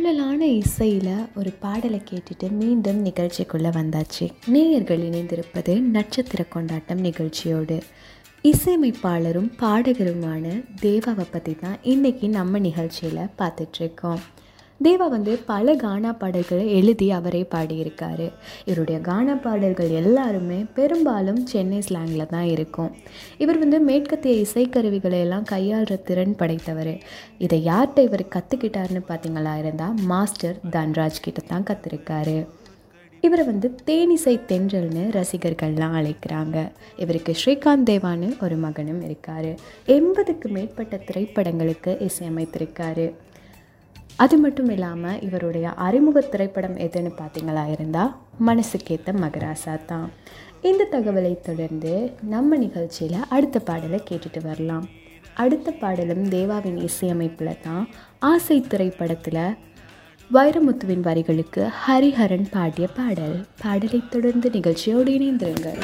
துள்ளலான இசையில் ஒரு பாடலை கேட்டுட்டு மீண்டும் நிகழ்ச்சிக்குள்ளே வந்தாச்சு நேயர்கள் இணைந்திருப்பது நட்சத்திர கொண்டாட்டம் நிகழ்ச்சியோடு இசையமைப்பாளரும் பாடகருமான தேவாவை பற்றி தான் இன்றைக்கி நம்ம நிகழ்ச்சியில் பார்த்துட்ருக்கோம் தேவா வந்து பல கானா பாடல்களை எழுதி அவரே பாடியிருக்காரு இவருடைய கானா பாடல்கள் எல்லாருமே பெரும்பாலும் சென்னை ஸ்லாங்கில் தான் இருக்கும் இவர் வந்து மேற்கத்திய இசைக்கருவிகளை எல்லாம் கையாளுற திறன் படைத்தவர் இதை யார்கிட்ட இவர் கற்றுக்கிட்டாருன்னு பார்த்தீங்களா இருந்தால் மாஸ்டர் தன்ராஜ் கிட்ட தான் கற்றுருக்காரு இவரை வந்து தேனிசை தென்றல்னு ரசிகர்கள்லாம் அழைக்கிறாங்க இவருக்கு ஸ்ரீகாந்த் தேவான்னு ஒரு மகனும் இருக்கார் எண்பதுக்கு மேற்பட்ட திரைப்படங்களுக்கு இசையமைத்திருக்காரு அது மட்டும் இல்லாமல் இவருடைய அறிமுக திரைப்படம் எதுன்னு பார்த்தீங்களா இருந்தால் மனசுக்கேத்த மகராசா தான் இந்த தகவலை தொடர்ந்து நம்ம நிகழ்ச்சியில் அடுத்த பாடலை கேட்டுட்டு வரலாம் அடுத்த பாடலும் தேவாவின் இசையமைப்பில் தான் ஆசை திரைப்படத்தில் வைரமுத்துவின் வரிகளுக்கு ஹரிஹரன் பாடிய பாடல் பாடலை தொடர்ந்து நிகழ்ச்சியோடு இணைந்திருங்கள்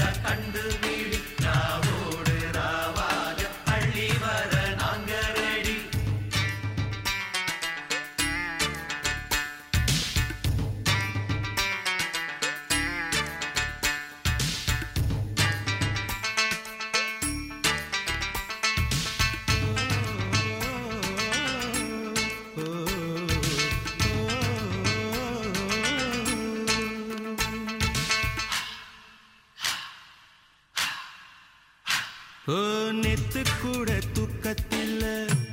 ஓ நெத்து கூட தூக்கத்தில்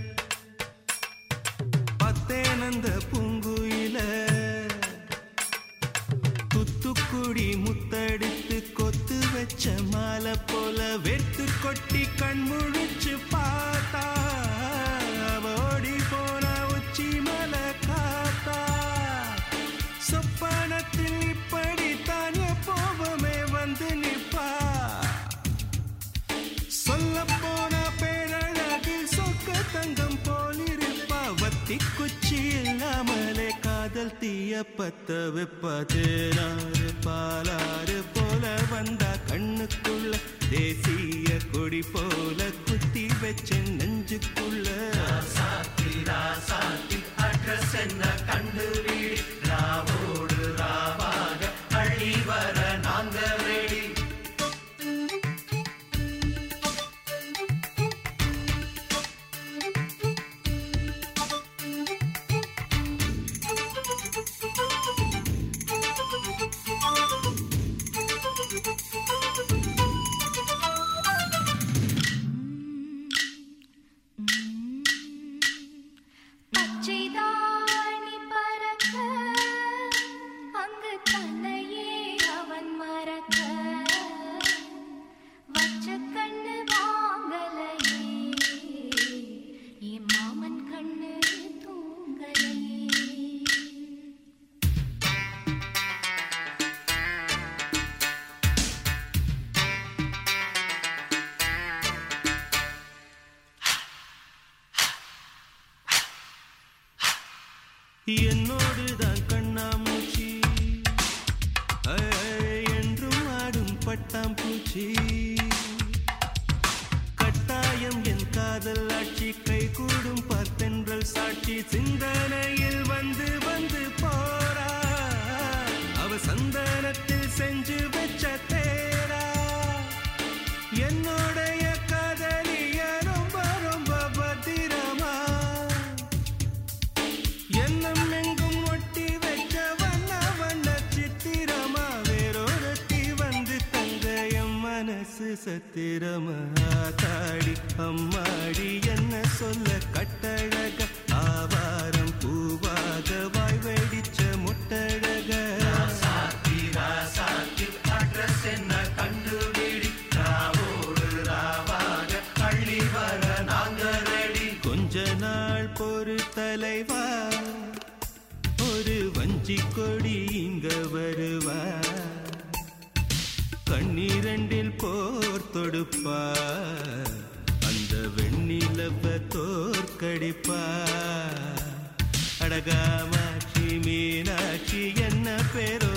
பத்தேனந்த பூங்குயில துத்துக்குடி முத்தடித்து கொத்து வச்ச மாலை போல வெத்து கொட்டி கண் முழிச்சு பார்த்தா அவ ஓடி போன உச்சி மலை காத்தா சொப்பனத்தில் இப்படி தானே போவமே வந்து நிப்பா சொல்ல போன பேரழகில் சொக்க தங்கம் போலிருப்பா வத்தி குச்சி இல்லாமலே காதல் தீய பத்த வெப்ப தேனாறு பாலாறு போல வந்தா கண்ணுக்குள்ள தேசிய கொடி போல குத்தி வச்ச நெஞ்சுக்குள்ள அட்ரஸ் என்ன கண்டு ராவோடு ராவாக அள்ளி வர நாங்க ரெடி பச்சைதாணி பறக்க அங்கு தன்னையே அவன் மறக்க வச்ச கண்ணு வாங்கலையே என் மாமன் கண்ணு தூங்கலையே என்னோடு தான் கண்ணாமூச்சி ஐ, என்றும் ஆடும் பட்டாம்பூச்சி கட்டாயம் என் காதல் ஆட்சி கை கூடும் பார்த்தென்றல் சாட்சி சிந்தனையில் வந்து வந்து போறா அவ சந்தனத்தில் செஞ்சு வச்ச தேரா என்னுடைய காதலிய ரொம்ப ரொம்ப பத்திரமா எண்ணம் எங்கும் ஒட்டி வைக்க வண்ண வண்ண சித்திரமா வேறொருத்தி வந்து தங்க என் மனசு சத்திரமா தாடி அம்மாடி என்ன சொல்ல கட்டழக ஆவாரம் பூவாக வாய் வெடிச்ச முட்டழக அட்ரஸ் என்ன கண்டுபிடி ராவோடு ராவாக அள்ளி வர நாங்க ரெடி கொஞ்ச நாள் பொறு தலைவா ஒரு வஞ்சி கொடி இங்க வருவா கண்ணீரண்டில் போர் தொடுப்பா அந்த வெண்ணிலவ தோற்கடிப்பா அடகாமாட்சி மீனாட்சி என்ன பேரோ